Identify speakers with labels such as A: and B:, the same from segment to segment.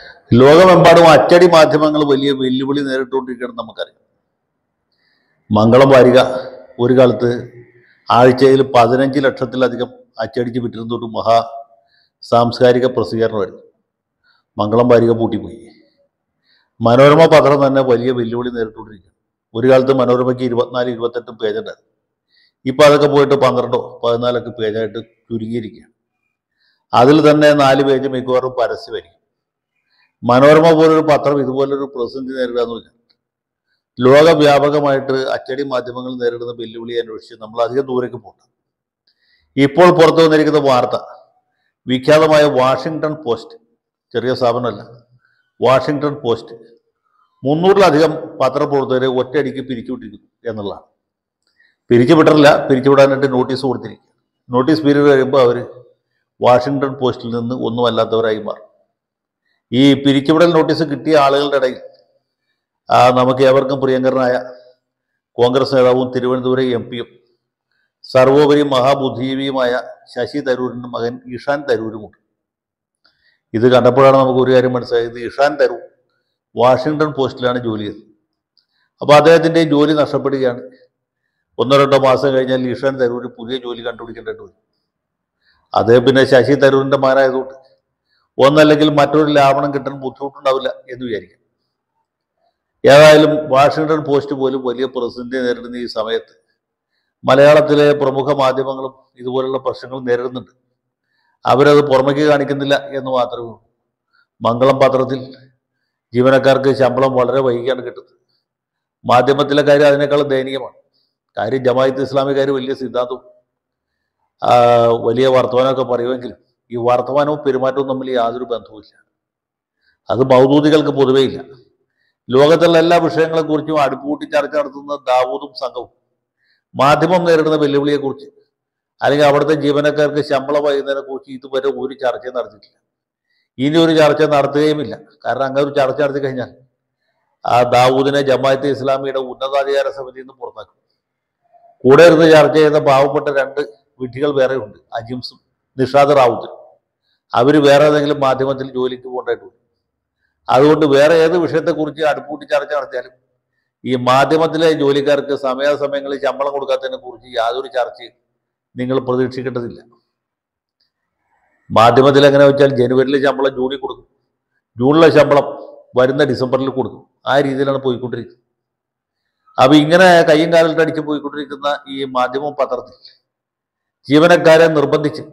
A: ലോകമെമ്പാടും അച്ചടി മാധ്യമങ്ങൾ വലിയ വെല്ലുവിളി നേരിട്ടുകൊണ്ടിരിക്കുകയാണെന്ന് നമുക്കറിയാം മംഗളം വാരിക ഒരു കാലത്ത് ആഴ്ചയിൽ പതിനഞ്ച് ലക്ഷത്തിലധികം അച്ചടിച്ച് വിറ്റിരുന്ന ഒരു മഹാ സാംസ്കാരിക പ്രസിദ്ധീകരണമായിരുന്നു മംഗളം വാരിക പൂട്ടിപ്പോയി മനോരമ പത്രം തന്നെ വലിയ വെല്ലുവിളി നേരിട്ടുകൊണ്ടിരിക്കുകയാണ് ഒരു കാലത്ത് മനോരമയ്ക്ക് ഇരുപത്തിനാല് ഇരുപത്തെട്ടും പേജുണ്ടായിരുന്നു ഇപ്പം അതൊക്കെ പോയിട്ട് പന്ത്രണ്ടോ പതിനാലൊക്കെ പേജായിട്ട് ചുരുങ്ങിയിരിക്കുകയാണ് അതിൽ തന്നെ നാല് പേജ് മിക്കവാറും പരസ്യമായിരിക്കും മനോരമ പോലൊരു പത്രം ഇതുപോലൊരു പ്രതിസന്ധി നേരിടുക എന്ന് പറഞ്ഞാൽ ലോകവ്യാപകമായിട്ട് അച്ചടി മാധ്യമങ്ങൾ നേരിടുന്ന വെല്ലുവിളി അന്വേഷിച്ച് നമ്മൾ അധികം ദൂരേക്ക് പോകണ്ട ഇപ്പോൾ പുറത്തു വന്നിരിക്കുന്ന വാർത്ത വിഖ്യാതമായ വാഷിങ്ടൺ പോസ്റ്റ് ചെറിയ സ്ഥാപനമല്ല വാഷിങ്ടൺ പോസ്റ്റ് മുന്നൂറിലധികം പത്രപ്രവർത്തകരെ ഒറ്റയടിക്ക് പിരിച്ചുവിട്ടിരിക്കുന്നു എന്നുള്ളതാണ് പിരിച്ചുവിട്ടില്ല പിരിച്ചുവിടാനായിട്ട് നോട്ടീസ് കൊടുത്തിരിക്കുക നോട്ടീസ് പീരീഡ് കഴിയുമ്പോൾ അവർ വാഷിങ്ടൺ പോസ്റ്റിൽ നിന്ന് ഒന്നുമല്ലാത്തവരായി മാറും ഈ പിരിച്ചുവിടൽ നോട്ടീസ് കിട്ടിയ ആളുകളുടെ ഇടയിൽ ആ, നമുക്ക് ഏവർക്കും പ്രിയങ്കരനായ കോൺഗ്രസ് നേതാവും തിരുവനന്തപുരം എം പിയും സർവോപരി മഹാബുദ്ധിജീവിയുമായ ശശി തരൂരിൻ്റെ മകൻ ഇഷാൻ തരൂരുമുണ്ട് ഇത് കണ്ടപ്പോഴാണ് നമുക്ക് ഒരു കാര്യം മനസ്സിലായത് ഇഷാൻ തരൂർ വാഷിങ്ടൺ പോസ്റ്റിലാണ് ജോലി ചെയ്തത് അപ്പോൾ അദ്ദേഹത്തിൻ്റെ ജോലി നഷ്ടപ്പെടുകയാണ് ഒന്നോ രണ്ടോ മാസം കഴിഞ്ഞാൽ ഇഷാൻ തരൂർ പുതിയ ജോലി കണ്ടുപിടിക്കേണ്ടതായിട്ട് വരും അദ്ദേഹം പിന്നെ ശശി തരൂരിൻ്റെ മകനായതുകൊണ്ട് ഒന്നല്ലെങ്കിൽ മറ്റൊരു ലാവണം കിട്ടാൻ ബുദ്ധിമുട്ടുണ്ടാവില്ല എന്ന് വിചാരിക്കാം ഏതായാലും വാഷിങ്ടൺ പോസ്റ്റ് പോലും വലിയ പ്രതിസന്ധി നേരിടുന്ന ഈ സമയത്ത് മലയാളത്തിലെ പ്രമുഖ മാധ്യമങ്ങളും ഇതുപോലുള്ള പ്രശ്നങ്ങൾ നേരിടുന്നുണ്ട് അവരത് പുറമേക്ക് കാണിക്കുന്നില്ല എന്ന് മാത്രമേ ഉള്ളൂ മംഗളം പത്രത്തിൽ ജീവനക്കാർക്ക് ശമ്പളം വളരെ വൈകിയാണ് കിട്ടുന്നത് മാധ്യമത്തിലെ കാര്യം അതിനേക്കാൾ ദയനീയമാണ് കാര്യം ജമായത്ത് ഇസ്ലാമിക്കാർ വലിയ സിദ്ധാന്തവും ആ, വലിയ വർത്തമാനമൊക്കെ പറയുമെങ്കിലും ഈ വർത്തമാനവും പെരുമാറ്റവും തമ്മിൽ യാതൊരു ബന്ധവുമില്ല അത് മൗദൂദികൾക്ക് പൊതുവേ ഇല്ല ലോകത്തുള്ള എല്ലാ വിഷയങ്ങളെ കുറിച്ചും അടുപ്പൂട്ടി ചർച്ച നടത്തുന്ന ദാവൂദും സംഘവും മാധ്യമം നേരിടുന്ന വെല്ലുവിളിയെക്കുറിച്ച് അല്ലെങ്കിൽ അവിടുത്തെ ജീവനക്കാർക്ക് ശമ്പളം വൈകുന്നതിനെ കുറിച്ച് ഇതുവരെ ഒരു ചർച്ചയും നടത്തിയിട്ടില്ല ഇനി ഒരു ചർച്ച നടത്തുകയുമില്ല കാരണം അങ്ങനെ ഒരു ചർച്ച നടത്തി കഴിഞ്ഞാൽ ആ ദാവൂദിനെ ജമാഅത്തെ ഇസ്ലാമിയുടെ ഉന്നതാധികാര സമിതിയിൽ നിന്ന് പുറത്താക്കും കൂടെ ഇരുന്ന് ചർച്ച ചെയ്ത പാവപ്പെട്ട രണ്ട് വിഡ്ഢികൾ വേറെ ഉണ്ട് അജിംസും നിഷാദ് റാവുത്തും അവർ വേറെ ഏതെങ്കിലും മാധ്യമത്തിൽ ജോലിക്ക് പോകേണ്ടതായിട്ട് വരും അതുകൊണ്ട് വേറെ ഏത് വിഷയത്തെക്കുറിച്ച് അടുപ്പൂട്ടി ചർച്ച നടത്തിയാലും ഈ മാധ്യമത്തിലെ ജോലിക്കാർക്ക് സമയാസമയങ്ങളിൽ ശമ്പളം കൊടുക്കാത്തതിനെ കുറിച്ച് യാതൊരു ചർച്ചയും നിങ്ങൾ പ്രതീക്ഷിക്കേണ്ടതില്ല മാധ്യമത്തിൽ എങ്ങനെ വെച്ചാൽ ജനുവരിയിലെ ശമ്പളം ജൂണിൽ കൊടുക്കും ജൂണിലെ ശമ്പളം വരുന്ന ഡിസംബറിൽ കൊടുക്കും ആ രീതിയിലാണ് പോയിക്കൊണ്ടിരിക്കുന്നത് അപ്പൊ ഇങ്ങനെ കയ്യും കാലിട്ട് അടിച്ച് പോയിക്കൊണ്ടിരിക്കുന്ന ഈ മാധ്യമ പത്രത്തിൽ ജീവനക്കാരെ നിർബന്ധിച്ച്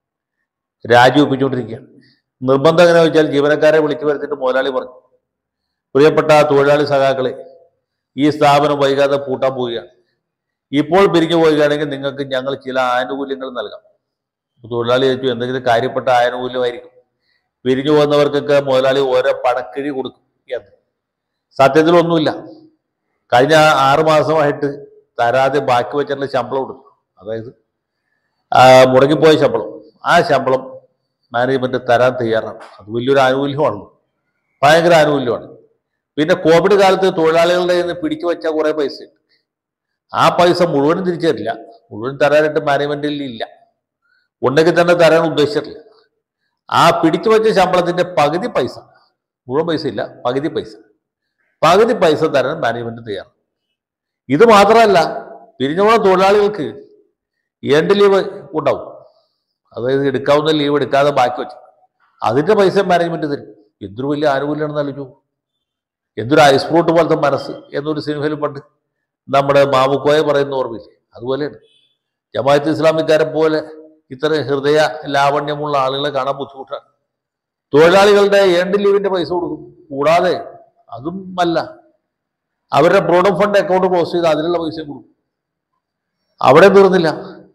A: രാജിവെപ്പിച്ചുകൊണ്ടിരിക്കുകയാണ് നിർബന്ധം എങ്ങനെ വെച്ചാൽ ജീവനക്കാരെ വിളിച്ചു വരുത്തിയിട്ട് മുതലാളി പറഞ്ഞു പ്രിയപ്പെട്ട തൊഴിലാളി സഖാക്കളെ ഈ സ്ഥാപനം വൈകാതെ പൂട്ടാൻ പോവുകയാണ് ഇപ്പോൾ പിരിഞ്ഞു പോവുകയാണെങ്കിൽ നിങ്ങൾക്ക് ഞങ്ങൾ ചില ആനുകൂല്യങ്ങൾ നൽകാം അപ്പൊ തൊഴിലാളി ചോദിച്ചു എന്തെങ്കിലും കാര്യപ്പെട്ട ആനുകൂല്യമായിരിക്കും പിരിഞ്ഞു പോകുന്നവർക്കൊക്കെ മുതലാളി ഓരോ പണക്കിഴി കൊടുക്കും എന്ന് സത്യത്തിലൊന്നുമില്ല കഴിഞ്ഞ ആറ് മാസമായിട്ട് തരാതെ ബാക്കി വെച്ചിട്ടുള്ള ശമ്പളം ഉണ്ട് അതായത് ആ, മുടങ്ങിപ്പോയ ശമ്പളം ആ ശമ്പളം മാനേജ്മെന്റ് തരാൻ തയ്യാറാണ് അത് വലിയൊരു ആനുകൂല്യമാണല്ലോ ഭയങ്കര ആനുകൂല്യമാണ് പിന്നെ കോവിഡ് കാലത്ത് തൊഴിലാളികളുടെ കയ്യിൽ നിന്ന് പിടിച്ചു വെച്ച കുറെ പൈസ ഉണ്ട് ആ പൈസ മുഴുവനും തിരിച്ചു തരില്ല മുഴുവൻ തരാനായിട്ട് മാനേജ്മെന്റിൽ ഇല്ല ഉണ്ടെങ്കിൽ തന്നെ തരാൻ ഉദ്ദേശിച്ചിട്ടില്ല ആ പിടിച്ചു വെച്ച ശമ്പളത്തിന്റെ പകുതി പൈസ മുഴുവൻ പൈസ ഇല്ല പകുതി പൈസ പകുതി പൈസ തരാൻ മാനേജ്മെന്റ് തയ്യാറാണ് ഇത് മാത്രമല്ല പിരിഞ്ഞുപോണ തൊഴിലാളികൾക്ക് എൻഡ് ലീവ് ഉണ്ടാവും അതായത് എടുക്കാവുന്ന ലീവ് എടുക്കാതെ ബാക്കി വെച്ചു അതിന്റെ പൈസ മാനേജ്മെന്റ് തരും എന്തൊരു വലിയ ആനുകൂല്യമാണെന്ന് ആലോചിച്ചു എന്തൊരു ഐസ് ഫ്രൂട്ട് പോലത്തെ മനസ്സ് എന്നൊരു സിനിമയിൽ പണ്ട് നമ്മുടെ മാമുക്കോയെ പറയുന്ന ഓർമ്മയില്ലേ അതുപോലെയാണ് ജമാഅത്ത് ഇസ്ലാമിക്കാരെ പോലെ ഇത്രയും ഹൃദയ ലാവണ്യമുള്ള ആളുകളെ കാണാൻ ബുദ്ധിമുട്ടാണ് തൊഴിലാളികളുടെ എൻഡ് ലീവിന്റെ പൈസ കൊടുക്കും കൂടാതെ അതും അല്ല അവരുടെ പ്രോഡം ഫണ്ട് അക്കൗണ്ട് ക്ലോസ് ചെയ്ത് അതിനുള്ള പൈസയും കൊടുക്കും അവിടെ തീർന്നില്ല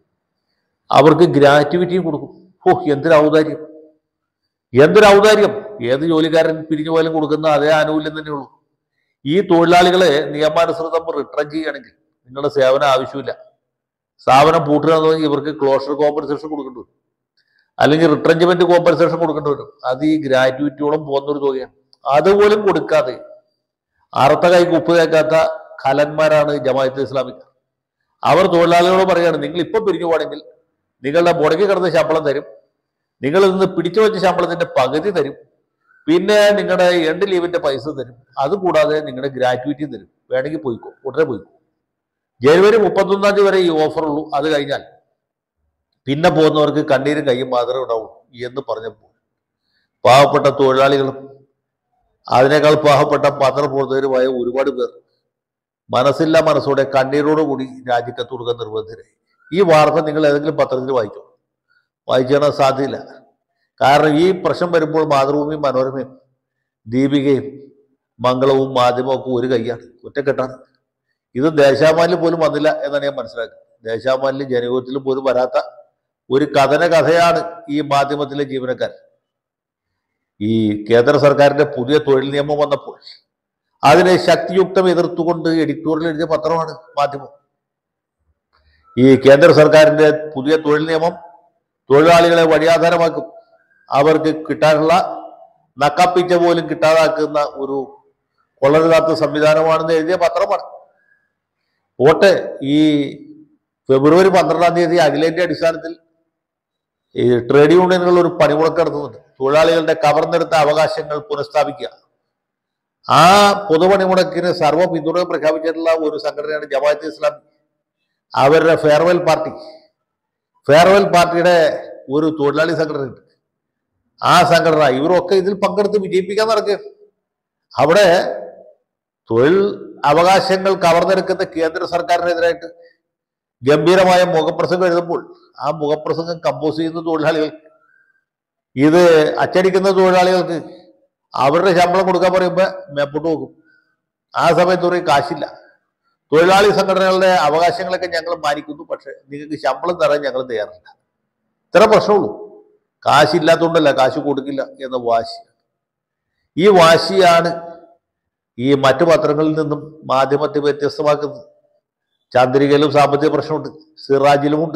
A: അവർക്ക് ഗ്രാറ്റുവിറ്റിയും കൊടുക്കും ഓ എന്തൊരു ഔദാര്യം എന്തൊരു ഔദാര്യം ഏത് ജോലിക്കാരൻ പിരിഞ്ഞു പോയാലും കൊടുക്കുന്ന അതേ ആനുകൂല്യം തന്നെയുള്ളൂ ഈ തൊഴിലാളികളെ നിയമാനുസൃതം റിട്ടേൺ ചെയ്യുകയാണെങ്കിൽ നിങ്ങളുടെ സേവനം ആവശ്യമില്ല സ്ഥാപനം പൂട്ടുക എന്ന് പറഞ്ഞാൽ ഇവർക്ക് ക്ലോഷർ കോമ്പൻസേഷൻ കൊടുക്കേണ്ടി വരും അല്ലെങ്കിൽ റിട്രഞ്ച്മെന്റ് കോമ്പൻസേഷൻ കൊടുക്കേണ്ടി വരും അത് ഈ ഗ്രാറ്റുവിറ്റിയോളം പോകുന്നൊരു തുകയാണ് അതുപോലും കൊടുക്കാതെ അറുത്ത കൈക്ക് ഉപ്പ് തേക്കാത്ത ഖലന്മാരാണ് ജമാഅത്ത് ഇസ്ലാമിക് അവർ തൊഴിലാളികളോട് പറയാണ് നിങ്ങൾ ഇപ്പൊ പിരിഞ്ഞു പോകണമെങ്കിൽ നിങ്ങളുടെ മുടക്കി കിടന്ന ശമ്പളം തരും നിങ്ങൾ നിന്ന് പിടിച്ചു വെച്ച ശമ്പളത്തിന്റെ പകുതി തരും പിന്നെ നിങ്ങളുടെ എൻഡ് ലീവിന്റെ പൈസ തരും അതുകൂടാതെ നിങ്ങളുടെ ഗ്രാറ്റുവിറ്റി തരും വേണമെങ്കിൽ പോയിക്കോ ഉടനെ പോയിക്കോ ജനുവരി മുപ്പത്തൊന്നാം തീയതി വരെ ഈ ഓഫർ ഉള്ളൂ അത് കഴിഞ്ഞാൽ പിന്നെ പോകുന്നവർക്ക് കണ്ണീരും കയ്യും മാത്രമേ ഉണ്ടാവൂ എന്ന് പറഞ്ഞപ്പോൾ പാവപ്പെട്ട തൊഴിലാളികളും അതിനേക്കാൾ പാവപ്പെട്ട പത്രപ്രവർത്തകരുമായ ഒരുപാട് പേർ മനസ്സില്ല മനസ്സോടെ കണ്ണീരോടുകൂടി രാജിക്കത്ത് കൊടുക്കാൻ നിർബന്ധിതരായി ഈ വാർത്ത നിങ്ങൾ ഏതെങ്കിലും പത്രത്തിൽ വായിക്കും വായിച്ചാൽ സാധ്യമില്ല കാരണം ഈ പ്രശ്നം വരുമ്പോൾ മാതൃഭൂമിയും മനോരമയും ദീപികയും മംഗളവും മാധ്യമവും ഒക്കെ ഒരു കൈയാണ് ഒറ്റക്കെട്ടാണ് ഇത് ദേശാമാലിൽ പോലും വന്നില്ല എന്നാണ് ഞാൻ മനസ്സിലാക്കുന്നത് ദേശാമാലിൽ ജനയുഗത്തിൽ പോലും വരാത്ത ഒരു കഥന കഥയാണ് ഈ മാധ്യമത്തിലെ ജീവനക്കാർ ഈ കേന്ദ്ര സർക്കാരിന്റെ പുതിയ തൊഴിൽ നിയമം വന്നപ്പോൾ അതിനെ ശക്തിയുക്തം എതിർത്തുകൊണ്ട് എഡിറ്റോറിയൽ എഴുതിയ പത്രമാണ് മാധ്യമം ഈ കേന്ദ്ര സർക്കാരിന്റെ പുതിയ തൊഴിൽ നിയമം തൊഴിലാളികളെ വഴിയാധാരമാക്കും അവർക്ക് കിട്ടാനുള്ള നക്കാപ്പിച്ച പോലും കിട്ടാതാക്കുന്ന ഒരു കൊള്ളരുതാത്ത സംവിധാനമാണെന്ന് എഴുതിയ പത്രമാണ് പോട്ടെ ഈ ഫെബ്രുവരി പന്ത്രണ്ടാം തീയതി അഖിലേന്ത്യാ അടിസ്ഥാനത്തിൽ ഈ ട്രേഡ് യൂണിയനുകൾ ഒരു പണിമുടക്ക് നടത്തുന്നുണ്ട് തൊഴിലാളികളുടെ കവർന്നെടുത്ത അവകാശങ്ങൾ പുനഃസ്ഥാപിക്കുക ആ പൊതുപണിമുടക്കിന് സർവ്വ പിന്തുണ പ്രഖ്യാപിച്ചിട്ടുള്ള ഒരു സംഘടനയാണ് ജമാഅത്ത് ഇസ്ലാമി അവരുടെ ഫെയർവെൽ പാർട്ടി ഫെയർവെൽ പാർട്ടിയുടെ ഒരു തൊഴിലാളി സംഘടനയുണ്ട് ആ സംഘടന ഇവരൊക്കെ ഇതിൽ പങ്കെടുത്ത് വിജയിപ്പിക്കാൻ നടക്കുക അവിടെ തൊഴിൽ അവകാശങ്ങൾ കവർന്നെടുക്കുന്ന കേന്ദ്ര സർക്കാരിനെതിരായിട്ട് ഗംഭീരമായ മുഖപ്രസംഗം എഴുതുമ്പോൾ ആ മുഖപ്രസംഗം കമ്പോസ് ചെയ്യുന്ന തൊഴിലാളികൾ ഇത് അച്ചടിക്കുന്ന തൊഴിലാളികൾക്ക് അവരുടെ ശമ്പളം കൊടുക്കാൻ പറയുമ്പോൾ മേപ്പോട്ട് പോകും ആ സമയത്ത് പറയും കാശില്ല തൊഴിലാളി സംഘടനകളുടെ അവകാശങ്ങളൊക്കെ ഞങ്ങൾ മാനിക്കുന്നു പക്ഷെ നിങ്ങൾക്ക് ശമ്പളം തരാൻ ഞങ്ങൾ തയ്യാറില്ല ഇത്ര പ്രശ്നമുള്ളൂ കാശില്ലാത്തതുകൊണ്ടല്ല കാശ് കൊടുക്കില്ല എന്ന വാശി ഈ വാശിയാണ് ഈ മറ്റു പത്രങ്ങളിൽ നിന്നും മാധ്യമത്തെ വ്യത്യസ്തമാക്കുന്നത് ചന്ദ്രികയിലും സാമ്പത്തിക പ്രശ്നമുണ്ട് സിറാജിലുമുണ്ട്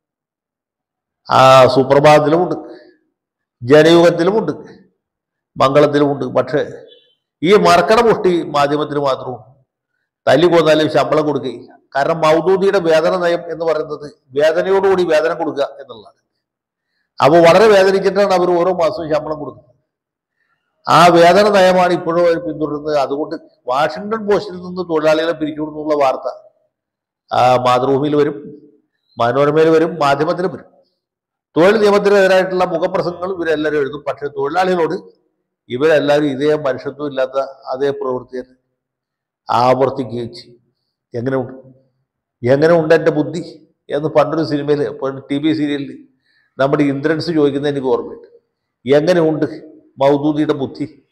A: ആ സുപ്രഭാതത്തിലുമുണ്ട് ജനയുഗത്തിലുമുണ്ട് മംഗളത്തിലുമുണ്ട് പക്ഷേ ഈ മറക്കട മുഷ്ടി മാധ്യമത്തിന് മാത്രവും തല്ലി കൊന്നാലും ശമ്പളം കൊടുക്കുകയില്ല കാരണം മൗദൂദിയുടെ വേതന നയം എന്ന് പറയുന്നത് വേദനയോടുകൂടി വേതനം കൊടുക്കുക എന്നുള്ളതാണ് അപ്പോൾ വളരെ വേദനിച്ചിട്ടാണ് അവർ ഓരോ മാസവും ശമ്പളം കൊടുക്കുന്നത് ആ വേതന നയമാണ് ഇപ്പോഴും അവർ പിന്തുടരുന്നത് അതുകൊണ്ട് വാഷിങ്ടൺ പോസ്റ്റിൽ നിന്ന് തൊഴിലാളികളെ പിരിച്ചുവിടുന്നുള്ള വാർത്ത ആ മാതൃഭൂമിയിൽ വരും മനോരമയിൽ വരും മാധ്യമത്തിൽ വരും തൊഴിൽ നിയമത്തിനെതിരായിട്ടുള്ള മുഖപ്രസംഗങ്ങൾ ഇവരെല്ലാവരും എഴുതും പക്ഷേ തൊഴിലാളികളോട് ഇവരെല്ലാവരും ഇതേ മനുഷ്യത്വം ഇല്ലാത്ത അതേ പ്രവൃത്തി തന്നെ ആവർത്തിക്കുകയും ചെയ്യും എങ്ങനെ ഉണ്ട് എങ്ങനെ ഉണ്ട് എൻ്റെ ബുദ്ധി എന്ന് പണ്ടൊരു സിനിമയിൽ ടി വി സീരിയലിൽ നമ്മുടെ ഇന്ദ്രൻസ് ചോദിക്കുന്നത് എനിക്ക് ഓർമ്മയുണ്ട് എങ്ങനെ ഉണ്ട് മൗദൂദിയുടെ ബുദ്ധി